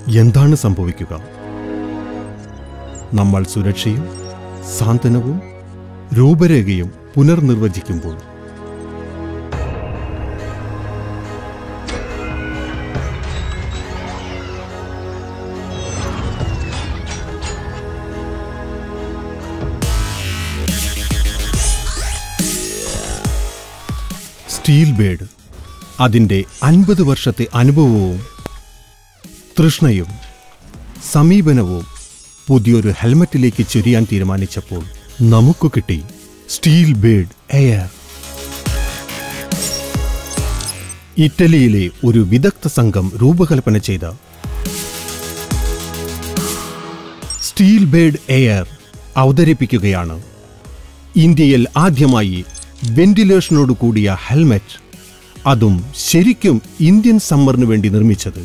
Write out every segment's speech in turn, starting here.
എന്താണ് സംഭവിക്കുക നമ്മൾ സുരക്ഷയും സാന്ത്വനവും രൂപരേഖയും പുനർനിർവചിക്കുമ്പോൾ സ്റ്റീൽ ബേഡ് അതിൻ്റെ അൻപത് വർഷത്തെ അനുഭവവും തൃഷ്ണയും സമീപനവും പുതിയൊരു ഹെൽമറ്റിലേക്ക് ചൊരിയാൻ തീരുമാനിച്ചപ്പോൾ നമുക്ക് കിട്ടി സ്റ്റീൽ ബേഡ് എയർ ഇറ്റലിയിലെ ഒരു വിദഗ്ധ സംഘം രൂപകൽപ്പന ചെയ്ത സ്റ്റീൽ ബേഡ് എയർ അവതരിപ്പിക്കുകയാണ് ഇന്ത്യയിൽ ആദ്യമായി വെന്റിലേഷനോട് കൂടിയ ഹെൽമറ്റ് അതും ശരിക്കും ഇന്ത്യൻ സമ്മറിന് വേണ്ടി നിർമ്മിച്ചത്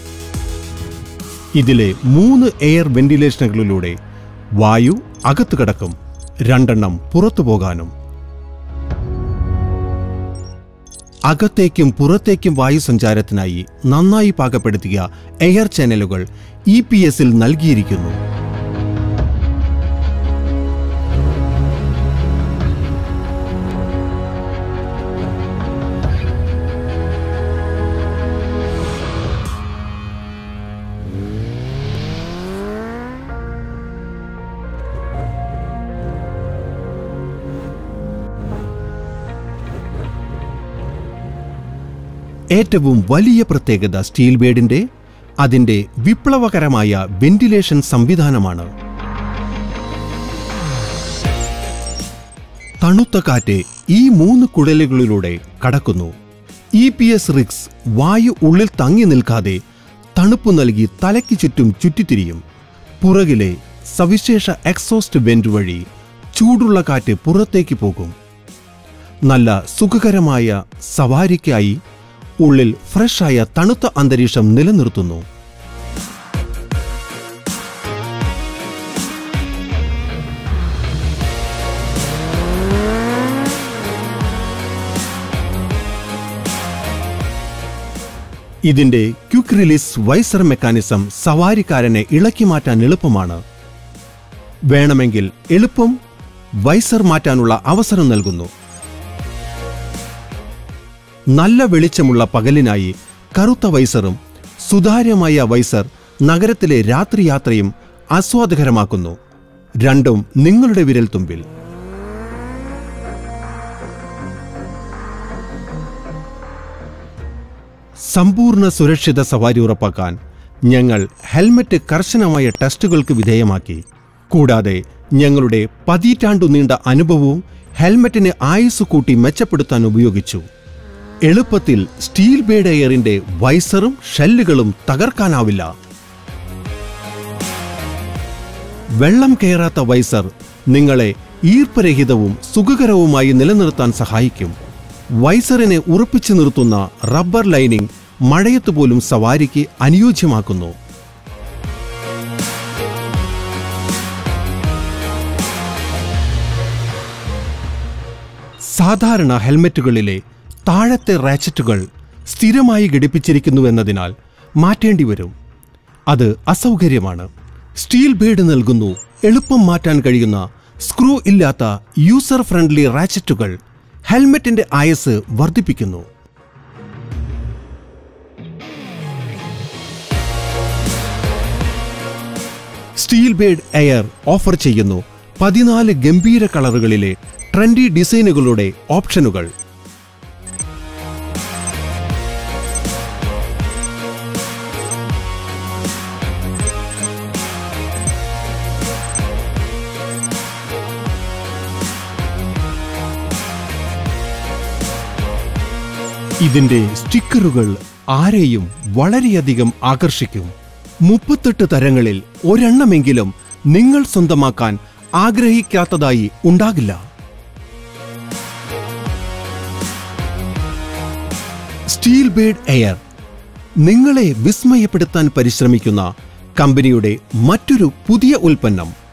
ഇതിലെ മൂന്ന് എയർ വെന്റിലേഷനുകളിലൂടെ വായു അകത്ത് കിടക്കും രണ്ടെണ്ണം പുറത്തു പോകാനും അകത്തേക്കും പുറത്തേക്കും വായു സഞ്ചാരത്തിനായി നന്നായി പാകപ്പെടുത്തിയ എയർ ചാനലുകൾ ഇ പി എസിൽ നൽകിയിരിക്കുന്നു ഏറ്റവും വലിയ പ്രത്യേകത സ്റ്റീൽ ബേഡിന്റെ അതിന്റെ വിപ്ലവകരമായ വെന്റിലേഷൻ സംവിധാനമാണ് തണുത്ത കാറ്റ് ഈ മൂന്ന് കുഴലുകളിലൂടെ കടക്കുന്നു ഇ പി എസ് റിക്സ് വായു ഉള്ളിൽ തങ്ങി നിൽക്കാതെ തണുപ്പ് നൽകി തലയ്ക്ക് ചുറ്റും ചുറ്റിത്തിരിയും പുറകിലെ സവിശേഷ എക്സോസ്റ്റ് വെന്റ് വഴി ചൂടുള്ള കാറ്റ് പുറത്തേക്ക് പോകും നല്ല സുഖകരമായ സവാരിക്കായി ഉള്ളിൽ ഫ്രഷായ തണുത്ത അന്തരീക്ഷം നിലനിർത്തുന്നു ഇതിന്റെ ക്വിക്ക് റിലീസ് വൈസർ മെക്കാനിസം സവാരിക്കാരനെ ഇളക്കി മാറ്റാൻ എളുപ്പമാണ് വേണമെങ്കിൽ എളുപ്പം വൈസർ മാറ്റാനുള്ള അവസരം നൽകുന്നു നല്ല വെളിച്ചമുള്ള പകലിനായി കറുത്ത വൈസറും സുതാര്യമായ വൈസർ നഗരത്തിലെ രാത്രിയാത്രയും ആസ്വാദകരമാക്കുന്നു രണ്ടും നിങ്ങളുടെ വിരൽത്തുമ്പിൽ സമ്പൂർണ്ണ സുരക്ഷിത സവാരി ഉറപ്പാക്കാൻ ഞങ്ങൾ ഹെൽമറ്റ് കർശനമായ ടെസ്റ്റുകൾക്ക് വിധേയമാക്കി കൂടാതെ ഞങ്ങളുടെ പതിറ്റാണ്ടു നീണ്ട അനുഭവവും ഹെൽമറ്റിന് ആയുസ് കൂട്ടി മെച്ചപ്പെടുത്താൻ ഉപയോഗിച്ചു എളുപ്പത്തിൽ സ്റ്റീൽ ബേഡ് എയറിന്റെ വൈസറും ഷെല്ലുകളും തകർക്കാനാവില്ല വെള്ളം കയറാത്ത വൈസർ നിങ്ങളെ ഈർപ്പരഹിതവും സുഖകരവുമായി നിലനിർത്താൻ സഹായിക്കും വൈസറിനെ ഉറപ്പിച്ചു നിർത്തുന്ന റബ്ബർ ലൈനിംഗ് മഴയത്ത് പോലും സവാരിക്ക് അനുയോജ്യമാക്കുന്നു സാധാരണ ഹെൽമറ്റുകളിലെ താഴത്തെ റാച്ചറ്റുകൾ സ്ഥിരമായി ഘടിപ്പിച്ചിരിക്കുന്നുവെന്നതിനാൽ മാറ്റേണ്ടി വരും അത് അസൗകര്യമാണ് സ്റ്റീൽ ബേഡ് നൽകുന്നു എളുപ്പം മാറ്റാൻ കഴിയുന്ന സ്ക്രൂ ഇല്ലാത്ത യൂസർ ഫ്രണ്ട്ലി റാച്ചറ്റുകൾ ഹെൽമെറ്റിന്റെ ആയസ് വർദ്ധിപ്പിക്കുന്നു സ്റ്റീൽ ബേഡ് എയർ ഓഫർ ചെയ്യുന്നു പതിനാല് ഗംഭീര കളറുകളിലെ ട്രെൻഡി ഡിസൈനുകളുടെ ഓപ്ഷനുകൾ ഇതിന്റെ സ്റ്റിക്കറുകൾ ആരെയും വളരെയധികം ആകർഷിക്കും മുപ്പത്തെട്ട് തരങ്ങളിൽ ഒരെണ്ണമെങ്കിലും നിങ്ങൾ സ്വന്തമാക്കാൻ ആഗ്രഹിക്കാത്തതായി ഉണ്ടാകില്ല സ്റ്റീൽ ബേഡ് എയർ നിങ്ങളെ വിസ്മയപ്പെടുത്താൻ പരിശ്രമിക്കുന്ന കമ്പനിയുടെ മറ്റൊരു പുതിയ ഉൽപ്പന്നം